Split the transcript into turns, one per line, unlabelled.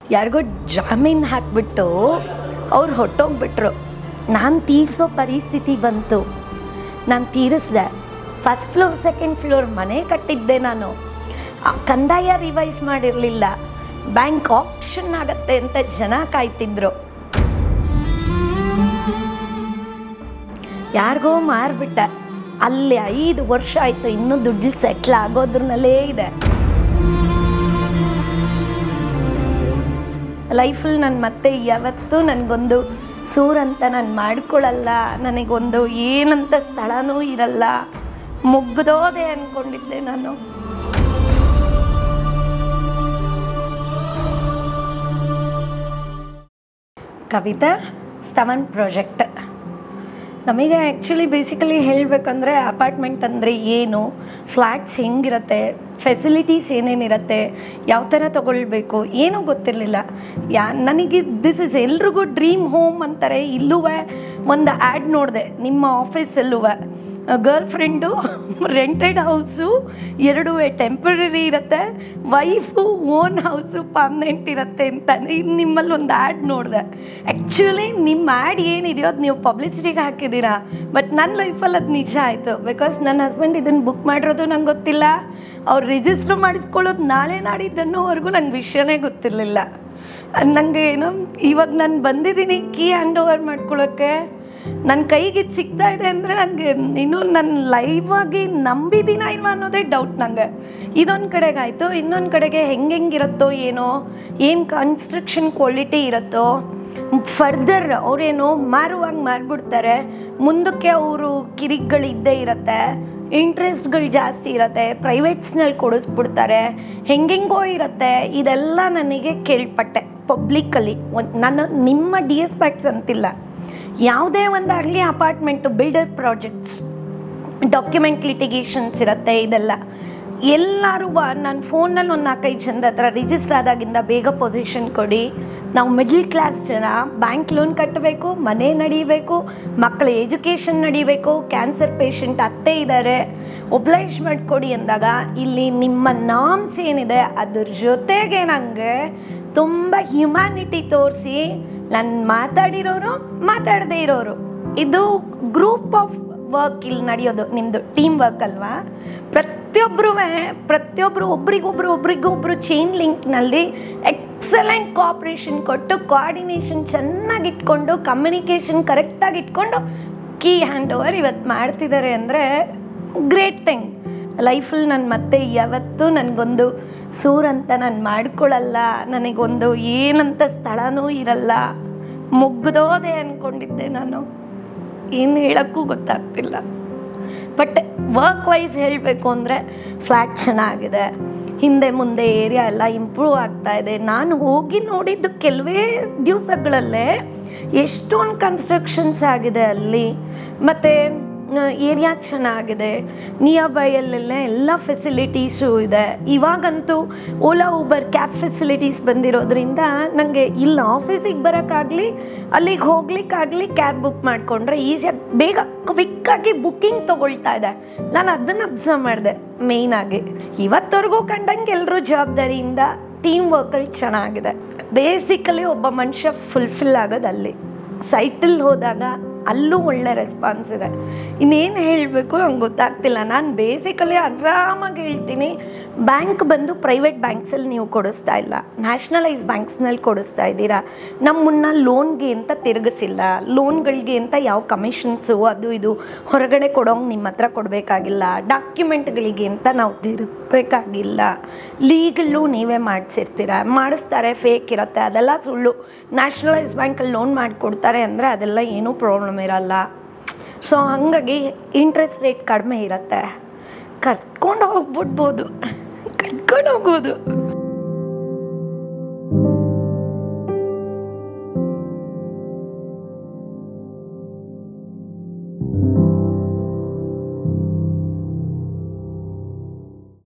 ಯಾರಿಗೋ ಜಾಮೀನು ಹಾಕ್ಬಿಟ್ಟು ಅವ್ರು ಹೊಟ್ಟೋಗ್ಬಿಟ್ರು ನಾನು ತೀರಿಸೋ ಪರಿಸ್ಥಿತಿ ಬಂತು ನಾನು ತೀರಿಸ್ದೆ ಫಸ್ಟ್ ಫ್ಲೋರ್ ಸೆಕೆಂಡ್ ಫ್ಲೋರ್ ಮನೆ ಕಟ್ಟಿದ್ದೆ ನಾನು ಆ ಕಂದಾಯ ರಿವೈಸ್ ಮಾಡಿರಲಿಲ್ಲ ಬ್ಯಾಂಕ್ ಆಪ್ಷನ್ ಆಗತ್ತೆ ಅಂತ ಜನ ಕಾಯ್ತಿದ್ರು ಯಾರಿಗೋ ಮಾರ್ಬಿಟ್ಟೆ ಅಲ್ಲಿ ಐದು ವರ್ಷ ಆಯಿತು ಇನ್ನೂ ದುಡ್ಡು ಸೆಟ್ಲ್ ಆಗೋದ್ರಲ್ಲೇ ಇದೆ ಲೈಫಲ್ಲಿ ನಾನು ಮತ್ತೆ ಯಾವತ್ತೂ ನನಗೊಂದು ಸೂರ್ ಅಂತ ನಾನು ಮಾಡ್ಕೊಳ್ಳಲ್ಲ ನನಗೊಂದು ಏನಂತ ಸ್ಥಳನೂ ಇರಲ್ಲ ಮುಗ್ದೋದೆ ಅಂದ್ಕೊಂಡಿದ್ದೆ ನಾನು ಕವಿತಾ ಸ್ತವನ್ ಪ್ರಾಜೆಕ್ಟ್ ನಮಗೆ ಆ್ಯಕ್ಚುಲಿ ಬೇಸಿಕಲಿ ಹೇಳಬೇಕಂದ್ರೆ ಅಪಾರ್ಟ್ಮೆಂಟ್ ಅಂದರೆ ಏನು ಫ್ಲ್ಯಾಟ್ಸ್ ಹೆಂಗಿರುತ್ತೆ ಫೆಸಿಲಿಟೀಸ್ ಏನೇನಿರುತ್ತೆ ಯಾವ ಥರ ತೊಗೊಳ್ಬೇಕು ಏನೂ ಗೊತ್ತಿರಲಿಲ್ಲ ಯಾ ನನಗೆ ದಿಸ್ ಇಸ್ ಎಲ್ರಿಗೂ ಡ್ರೀಮ್ ಹೋಮ್ ಅಂತಾರೆ ಇಲ್ಲೂ ಒಂದು ಆ್ಯಡ್ ನೋಡಿದೆ ನಿಮ್ಮ ಆಫೀಸಲ್ಲೂ ಗರ್ಲ್ ಫ್ರೆಂಡು ರೆಂಟೆಡ್ ಹೌಸು ಎರಡೂ ಟೆಂಪರರಿ ಇರುತ್ತೆ ವೈಫು ಓನ್ ಹೌಸು ಪರ್ಮನೆಂಟ್ ಇರುತ್ತೆ ಅಂತ ಇದು ನಿಮ್ಮಲ್ಲಿ ಒಂದು ಆ್ಯಡ್ ನೋಡಿದೆ ಆ್ಯಕ್ಚುಲಿ ನಿಮ್ಮ ಆ್ಯಡ್ ಏನಿದೆಯೋ ಅದು ನೀವು ಪಬ್ಲಿಸಿಟಿಗೆ ಹಾಕಿದ್ದೀರಾ ಬಟ್ ನನ್ನ ಲೈಫಲ್ಲಿ ಅದು ನಿಜ ಆಯಿತು ಬಿಕಾಸ್ ನನ್ನ ಹಸ್ಬೆಂಡ್ ಇದನ್ನು ಬುಕ್ ಮಾಡಿರೋದು ನಂಗೆ ಗೊತ್ತಿಲ್ಲ ಅವ್ರು ರಿಜಿಸ್ಟ್ರ್ ಮಾಡಿಸ್ಕೊಳ್ಳೋದು ನಾಳೆ ನಾಡಿದ್ದನ್ನೋವರೆಗೂ ನಂಗೆ ವಿಷಯನೇ ಗೊತ್ತಿರಲಿಲ್ಲ ನನಗೆ ಏನು ಇವಾಗ ನಾನು ಬಂದಿದ್ದೀನಿ ಕೀ ಹ್ಯಾಂಡ್ ಓವರ್ ಮಾಡ್ಕೊಳ್ಳೋಕ್ಕೆ ನನ್ನ ಕೈಗೆ ಇದು ಸಿಗ್ತಾ ಇದೆ ಅಂದರೆ ನನಗೆ ಇನ್ನೂ ನನ್ನ ಲೈವ್ ಆಗಿ ನಂಬಿದ್ದೀನ ಇಲ್ವಾ ಅನ್ನೋದೇ ಡೌಟ್ ನನಗೆ ಇದೊಂದು ಕಡೆಗಾಯಿತು ಇನ್ನೊಂದು ಕಡೆಗೆ ಹೆಂಗೆ ಹೆಂಗಿರುತ್ತೋ ಏನೋ ಏನು ಕನ್ಸ್ಟ್ರಕ್ಷನ್ ಕ್ವಾಲಿಟಿ ಇರುತ್ತೋ ಫರ್ದರ್ ಅವರೇನೋ ಮಾರುವಾಗ ಮಾರ್ಬಿಡ್ತಾರೆ ಮುಂದಕ್ಕೆ ಅವರು ಕಿರಿಕ್ಗಳಿದ್ದೇ ಇರುತ್ತೆ ಇಂಟ್ರೆಸ್ಟ್ಗಳು ಜಾಸ್ತಿ ಇರುತ್ತೆ ಪ್ರೈವೇಟ್ಸ್ನಲ್ಲಿ ಕೊಡಿಸ್ಬಿಡ್ತಾರೆ ಹೆಂಗೆಂಗೋ ಇರುತ್ತೆ ಇದೆಲ್ಲ ನನಗೆ ಕೇಳ್ಪಟ್ಟೆ ಪಬ್ಲಿಕ್ಕಲ್ಲಿ ಒಂದು ನನ್ನ ನಿಮ್ಮ ಡಿ ಎಸ್ ಪ್ಯಾಕ್ಸ್ ಅಂತಿಲ್ಲ ಯಾವುದೇ ಒಂದಾಗಲಿ apartment builder projects document litigations ಇರುತ್ತೆ ಇದೆಲ್ಲ ಎಲ್ಲರೂ ನನ್ನ ಫೋನಲ್ಲಿ ಒಂದು ನಾಲ್ಕೈದು ಜನದ ಹತ್ರ ರಿಜಿಸ್ಟರ್ ಆದಾಗಿಂದ ಬೇಗ ಪೊಸಿಷನ್ ಕೊಡಿ ನಾವು ಮಿಡ್ಲ್ ಕ್ಲಾಸ್ ಜನ ಬ್ಯಾಂಕ್ ಲೋನ್ ಕಟ್ಟಬೇಕು ಮನೆ ನಡೀಬೇಕು ಮಕ್ಕಳ ಎಜುಕೇಷನ್ ನಡೀಬೇಕು ಕ್ಯಾನ್ಸರ್ ಪೇಷಂಟ್ ಅತ್ತೆ ಇದ್ದಾರೆ ಒಬ್ಲೈಜ್ ಮಾಡಿಕೊಡಿ ಅಂದಾಗ ಇಲ್ಲಿ ನಿಮ್ಮ ನಾಮ್ಸ್ ಏನಿದೆ ಅದ್ರ ಜೊತೆಗೆ ನನಗೆ ತುಂಬ ಹ್ಯುಮ್ಯಾನಿಟಿ ತೋರಿಸಿ ನಾನು ಮಾತಾಡಿರೋರು ಮಾತಾಡದೇ ಇರೋರು ಇದು ಗ್ರೂಪ್ ಆಫ್ ವರ್ಕ್ ಇಲ್ಲಿ ನಡೆಯೋದು ನಿಮ್ಮದು ಟೀಮ್ ವರ್ಕ್ ಅಲ್ವಾ ಪ್ರತಿಯೊಬ್ಬರೂ ಪ್ರತಿಯೊಬ್ಬರು ಒಬ್ರಿಗೊಬ್ರು ಒಬ್ರಿಗೊಬ್ರು ಚೈನ್ ಲಿಂಕ್ನಲ್ಲಿ ಎಕ್ಸಲೆಂಟ್ ಕೋಆಪ್ರೇಷನ್ ಕೊಟ್ಟು ಕೋಆರ್ಡಿನೇಷನ್ ಚೆನ್ನಾಗಿ ಇಟ್ಕೊಂಡು ಕಮ್ಯುನಿಕೇಷನ್ ಕರೆಕ್ಟಾಗಿ ಇಟ್ಕೊಂಡು ಕೀ ಹ್ಯಾಂಡ್ ಓವರ್ ಇವತ್ತು ಮಾಡ್ತಿದ್ದಾರೆ ಅಂದರೆ ಗ್ರೇಟ್ ಥಿಂಗ್ ಲೈಫಲ್ಲಿ ನಾನು ಮತ್ತೆ ಯಾವತ್ತೂ ನನಗೊಂದು ಸೂರ್ ಅಂತ ನಾನು ಮಾಡ್ಕೊಳ್ಳಲ್ಲ ನನಗೊಂದು ಏನಂತ ಸ್ಥಳನೂ ಇರಲ್ಲ ಮುಗ್ದೋದೆ ಅಂದ್ಕೊಂಡಿದ್ದೆ ನಾನು ಏನು ಹೇಳೋಕ್ಕೂ ಗೊತ್ತಾಗ್ತಿಲ್ಲ ಬಟ್ ವರ್ಕ್ ವೈಸ್ ಹೇಳಬೇಕು ಅಂದರೆ ಫ್ಲ್ಯಾಟ್ ಚೆನ್ನಾಗಿದೆ ಹಿಂದೆ ಮುಂದೆ ಏರಿಯಾ ಎಲ್ಲ ಇಂಪ್ರೂವ್ ಆಗ್ತಾ ಇದೆ ನಾನು ಹೋಗಿ ನೋಡಿದ್ದು ಕೆಲವೇ ದಿವಸಗಳಲ್ಲೇ ಎಷ್ಟೊಂದು ಕನ್ಸ್ಟ್ರಕ್ಷನ್ಸ್ ಆಗಿದೆ ಅಲ್ಲಿ ಮತ್ತು ಏರಿಯಾ ಚೆನ್ನಾಗಿದೆ ನಿಯರ್ ಬೈಯಲ್ಲೆಲ್ಲ ಎಲ್ಲ ಫೆಸಿಲಿಟೀಸು ಇದೆ ಇವಾಗಂತೂ ಓಲಾ ಊಬರ್ ಕ್ಯಾಬ್ ಫೆಸಿಲಿಟೀಸ್ ಬಂದಿರೋದ್ರಿಂದ ನನಗೆ ಇಲ್ಲಿ ಆಫೀಸಿಗೆ ಬರೋಕ್ಕಾಗಲಿ ಅಲ್ಲಿಗೆ ಹೋಗ್ಲಿಕ್ಕಾಗಲಿ ಕ್ಯಾಬ್ ಬುಕ್ ಮಾಡಿಕೊಂಡ್ರೆ ಈಸಿಯಾಗಿ ಬೇಗ ಕ್ವಿಕ್ಕಾಗಿ ಬುಕ್ಕಿಂಗ್ ತೊಗೊಳ್ತಾ ಇದೆ ನಾನು ಅದನ್ನು ಅಬ್ಸರ್ವ್ ಮಾಡಿದೆ ಮೇಯ್ನಾಗಿ ಇವತ್ತವರೆಗೂ ಕಂಡಂಗೆ ಎಲ್ಲರೂ ಜವಾಬ್ದಾರಿಯಿಂದ ಟೀಮ್ ವರ್ಕಲ್ಲಿ ಚೆನ್ನಾಗಿದೆ ಬೇಸಿಕಲಿ ಒಬ್ಬ ಮನುಷ್ಯ ಫುಲ್ಫಿಲ್ ಆಗೋದು ಅಲ್ಲಿ ಸೈಟಲ್ಲಿ ಹೋದಾಗ ಅಲ್ಲೂ ಒಳ್ಳೆ ರೆಸ್ಪಾನ್ಸ್ ಇದೆ ಇನ್ನೇನು ಹೇಳಬೇಕು ನಂಗೆ ಗೊತ್ತಾಗ್ತಿಲ್ಲ ನಾನು ಬೇಸಿಕಲಿ ಆರಾಮಾಗಿ ಹೇಳ್ತೀನಿ ಬ್ಯಾಂಕ್ ಬಂದು ಪ್ರೈವೇಟ್ ಬ್ಯಾಂಕ್ಸಲ್ಲಿ ನೀವು ಕೊಡಿಸ್ತಾ ಇಲ್ಲ ನ್ಯಾಷನಲೈಸ್ ಬ್ಯಾಂಕ್ಸ್ನಲ್ಲಿ ಕೊಡಿಸ್ತಾ ಇದ್ದೀರಾ ನಮ್ಮನ್ನ ಲೋನ್ಗೆ ಅಂತ ತಿರುಗಿಸಿಲ್ಲ ಲೋನ್ಗಳಿಗೆ ಅಂತ ಯಾವ ಕಮಿಷನ್ಸು ಅದು ಇದು ಹೊರಗಡೆ ಕೊಡೋಂಗೆ ನಿಮ್ಮ ಹತ್ರ ಕೊಡಬೇಕಾಗಿಲ್ಲ ಡಾಕ್ಯುಮೆಂಟ್ಗಳಿಗೆ ಅಂತ ನಾವು ತಿರುಗಬೇಕಾಗಿಲ್ಲ ಲೀಗಲ್ಲು ನೀವೇ ಮಾಡಿಸಿರ್ತೀರ ಮಾಡಿಸ್ತಾರೆ ಫೇಕ್ ಇರುತ್ತೆ ಅದೆಲ್ಲ ಸುಳ್ಳು ನ್ಯಾಷನಲೈಸ್ ಬ್ಯಾಂಕಲ್ಲಿ ಲೋನ್ ಮಾಡಿಕೊಡ್ತಾರೆ ಅಂದರೆ ಅದೆಲ್ಲ ಏನೂ ಪ್ರಾಬ್ಲಮ್ ಇರಲ್ಲ ಸೊ ಹಾಗಾಗಿ ಇಂಟ್ರೆಸ್ಟ್ ರೇಟ್ ಕಡಿಮೆ ಇರುತ್ತೆ ಕಟ್ಕೊಂಡು ಹೋಗ್ಬಿಡ್ಬೋದು ಕಟ್ಕೊಂಡು ಹೋಗ್ಬೋದು